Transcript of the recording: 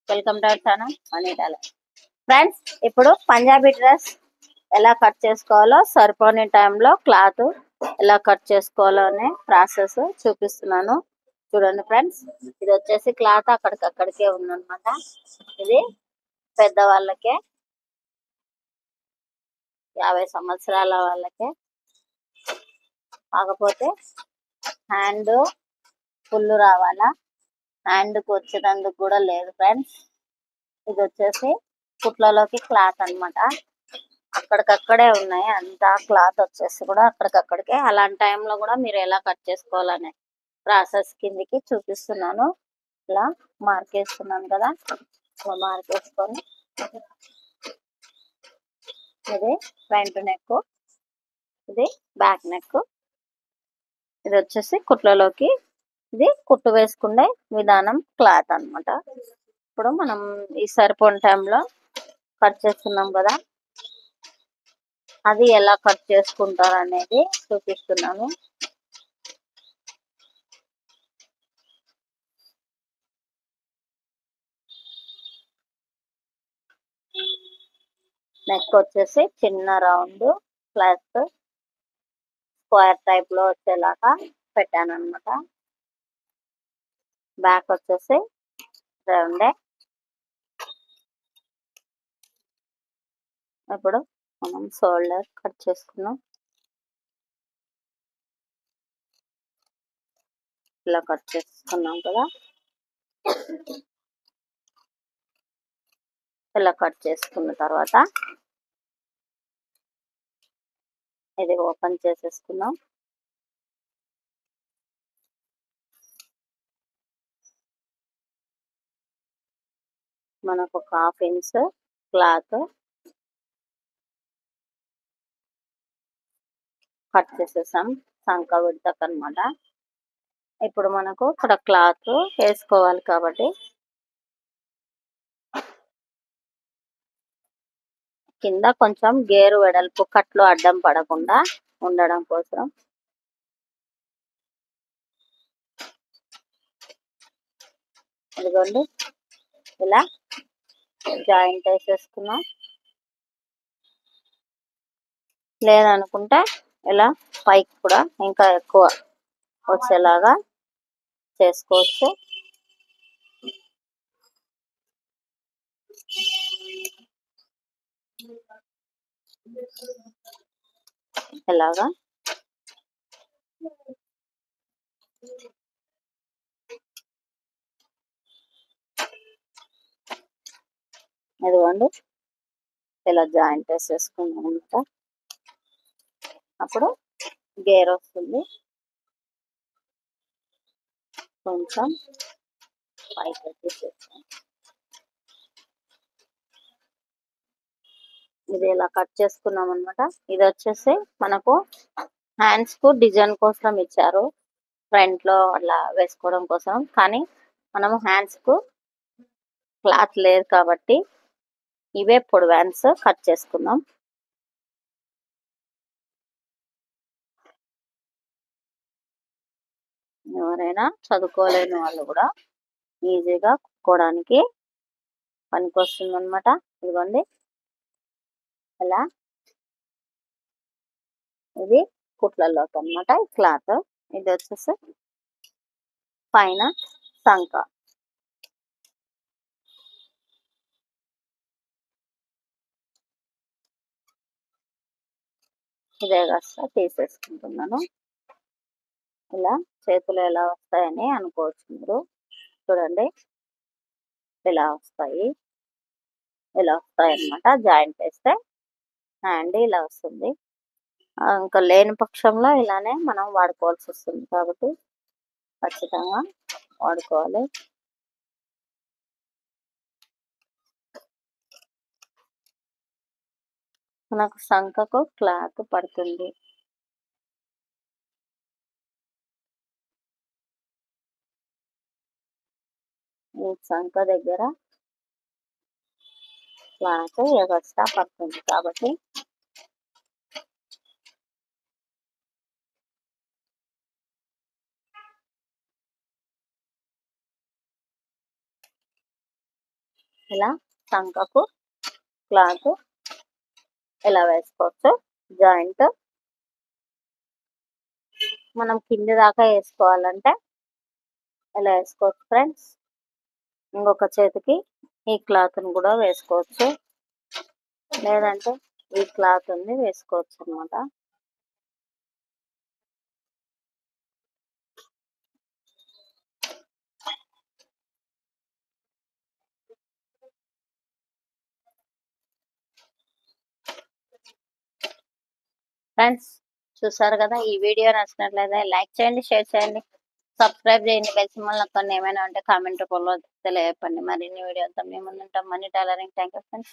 welcome to our channel అనిటాల friends ఇప్పుడు Punjabi dress ఎలా కట్ చేసుకోవాలో సరిపోని టైంలో క్లాత్ ఎలా కట్ చేసుకోవాలో అనే ప్రాసెస్ చూపిస్తున్నాను చూడండి ఫ్రెండ్స్ ఇది వచ్చేసి క్లాత్ అక్కడికి అక్కడికే ఉందన్నమాట ఇది పెద్దవాళ్ళకే యాభై సంవత్సరాల వాళ్ళకే కాకపోతే హ్యాండ్ ఫుల్ రావాలా హ్యాండ్కి వచ్చేటందుకు కూడా లేదు ఫ్రెండ్స్ ఇది వచ్చేసి కుట్లలోకి క్లాత్ అన్నమాట అక్కడికక్కడే ఉన్నాయి అంతా క్లాత్ వచ్చేసి కూడా అక్కడికక్కడికే అలాంటి టైంలో కూడా మీరు ఎలా కట్ చేసుకోవాలనే ప్రాసెస్ కిందికి చూపిస్తున్నాను ఇలా మార్క్ వేస్తున్నాను కదా ఇలా మార్క్ వేసుకొని ఇది ఫ్రంట్ నెక్ ఇది బ్యాక్ నెక్ ఇది వచ్చేసి కుట్లలోకి ఇది కుట్టు వేసుకునే విధానం క్లాత్ అన్నమాట ఇప్పుడు మనం ఈ సరిపోని టైంలో కట్ చేస్తున్నాం కదా అది ఎలా కట్ చేసుకుంటారు అనేది చూపిస్తున్నాను నెక్ వచ్చేసి చిన్న రౌండ్ ప్లస్ స్క్వేర్ టైప్ లో వచ్చేలాగా పెట్టాను అనమాట బ్యాక్ వచ్చేసి రౌండే ఇప్పుడు మనం షోల్డర్ కట్ చేసుకున్నాం ఇలా కట్ చేసుకున్నాం కదా ఇలా కట్ చేసుకున్న తర్వాత ఇది ఓపెన్ చేసేసుకున్నాం మనకు ఒక హాఫ్ ఇంచ్ క్లాత్ కట్ చేసేసాం సంక విడతకు అనమాట ఇప్పుడు మనకు ఇక్కడ క్లాత్ వేసుకోవాలి కాబట్టి కింద కొంచెం గేరు వెడల్పు కట్లు అడ్డం పడకుండా ఉండడం కోసం ఇదిగోండి ఇలా జాయింట్ వేసేసుకున్నాం లేదనుకుంటే ఇలా పైకి కూడా ఇంకా ఎక్కువ వచ్చేలాగా చేసుకోవచ్చు ఇలాగా ఇదిగోండి ఇలా జాయింట్ వేసేసుకున్నాం అనమాట అప్పుడు గేర్ వస్తుంది కొంచెం పైకి తీసేస్తాం ఇది ఇలా కట్ చేసుకున్నాం అనమాట ఇది వచ్చేసి మనకు హ్యాండ్స్ కు డిజైన్ కోసం ఇచ్చారు ఫ్రంట్ లో అలా వేసుకోవడం కోసం కానీ మనము హ్యాండ్స్ కు క్లాత్ లేదు కాబట్టి ఇవే పొడి వ్యాన్స్ కట్ చేసుకుందాం ఎవరైనా చదువుకోలేని వాళ్ళు కూడా ఈజీగా కుట్టుకోవడానికి పనికొస్తుంది అనమాట ఇదిగోండి ఇలా ఇది కుట్లలోకి అనమాట ఈ క్లాత్ ఇది వచ్చేసి పైన సంక ఇదే కాస్త తీసేసుకుంటున్నాను ఇలా చేతులు ఎలా వస్తాయని అనుకోవచ్చు మీరు చూడండి ఇలా వస్తాయి ఇలా వస్తాయి అనమాట జాయింట్ వేస్తే హ్యాండ్ ఇలా వస్తుంది ఇంకా లేని పక్షంలో ఇలానే మనం వాడుకోవాల్సి వస్తుంది కాబట్టి ఖచ్చితంగా వాడుకోవాలి మనకు సంఖకు క్లాత్ పడుతుంది ఈ సంఖ దగ్గర క్లాత్ ఎగస్ట్రా పడుతుంది కాబట్టి ఇలా సంకకు క్లాత్ ఇలా వేసుకోవచ్చు జాయింట్ మనం కింది దాకా వేసుకోవాలంటే ఇలా వేసుకోవచ్చు ఫ్రెండ్స్ ఇంకొక చేతికి ఈ క్లాత్ ని కూడా వేసుకోవచ్చు లేదంటే ఈ క్లాత్ ఉంది వేసుకోవచ్చు అనమాట ఫ్రెండ్స్ చూసారు కదా ఈ వీడియో నచ్చినట్లయితే లైక్ చేయండి షేర్ చేయండి సబ్స్క్రైబ్ చేయండి బెల్ సింబల్ నొక్కండి ఏమైనా ఉంటే కామెంట్ రూపంలో తెలియజెప్పండి మరిన్ని వీడియోతో మేము ముందుంటాం money tailoring thank you friends